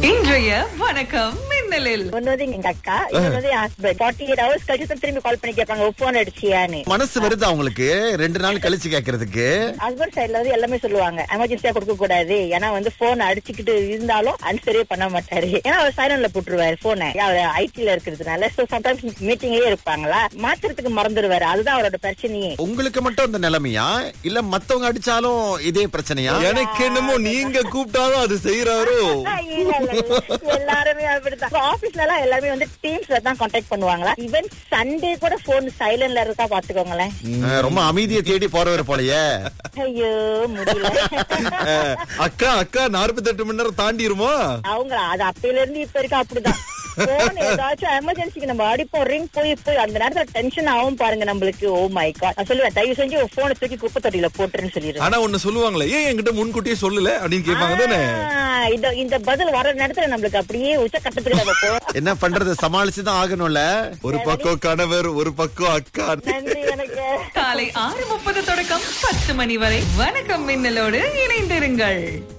இன்றைய வணக்கம் மின்னலில் ஒன்னு வந்து எங்க அக்கா இன்னொன்னு வந்து ஹஸ்பண்ட் ஃபார்ட்டி எயிட் ஹவர்ஸ் கழிச்சு தான் திரும்பி கால் பண்ணி கேட்பாங்க போன் அடிச்சியான்னு மனசு வருது அவங்களுக்கு ரெண்டு நாள் கழிச்சு கேக்குறதுக்கு ஹஸ்பண்ட் சைடுல வந்து எல்லாமே சொல்லுவாங்க எமர்ஜென்சியா கொடுக்க கூடாது ஏன்னா வந்து போன் அடிச்சுக்கிட்டு இருந்தாலும் அன்சரே பண்ண மாட்டாரு ஏன்னா அவர் சைலண்ட்ல போட்டுருவாரு போனை அவர் ஐடில இருக்கிறதுனால சோ சம்டைம்ஸ் மீட்டிங்லயே இருப்பாங்களா மாத்துறதுக்கு மறந்துடுவாரு அதுதான் அவரோட பிரச்சனையே உங்களுக்கு மட்டும் இந்த நிலைமையா இல்ல மத்தவங்க அடிச்சாலும் இதே பிரச்சனையா எனக்கு என்னமோ நீங்க கூப்பிட்டாலும் அது செய்யறாரோ இல்ல, இல்ல, இல்ல. எல்லாருமே அப்படிதான் ஆபீஸ்ல எல்லாம் எல்லாருமே வந்து டீம்ஸ்ல தான் கான்டாக்ட் பண்ணுவாங்களா ஈவன் சண்டே கூட போன் சைலண்ட்ல இருக்கா பாத்துக்கோங்களேன் அஹ், ரொம்ப அமைதியை தேடி போறவர் போலயே ஐயோ முடியல அஹ், அக்கா அக்கா நாற்பத்தெட்டு மணி நேரம் தாண்டிருமா அவங்க அது அப்பையில இருந்து இப்ப வரைக்கும் அப்படிதான் போன் ஏதாச்சும் எமர்ஜென்சிக்கு நம்ம அடிப்போம் ரிங் போய் போய் அந்த நேரத்துல டென்ஷன் ஆகும் பாருங்க நம்மளுக்கு ஓ மை காட் நான் சொல்லுவேன் தயவு செஞ்சு போனை தூக்கி குப்பை தொட்டியில போட்டுருன்னு சொல்லிடுவேன் ஆனா ஒண்ணு சொல்லுவாங்களே ஏன் என்கிட்ட முன்கூட்டியே சொல்லல அப்படின்னு கேட்பாங்க தானே ஆ, இந்த இந்த பதில் வர நேரத்துல நம்மளுக்கு அப்படியே உச்ச கட்டத்துக்கு நம்ம போறோம் என்ன பண்றது சமாளிச்சுதான் ஆகணும்ல ஒரு பக்கம் கணவர் ஒரு பக்கம் அக்கா நன்றி எனக்கு காலை ஆறு முப்பது தொடக்கம் பத்து மணி வரை வணக்கம் மின்னலோடு இணைந்திருங்கள்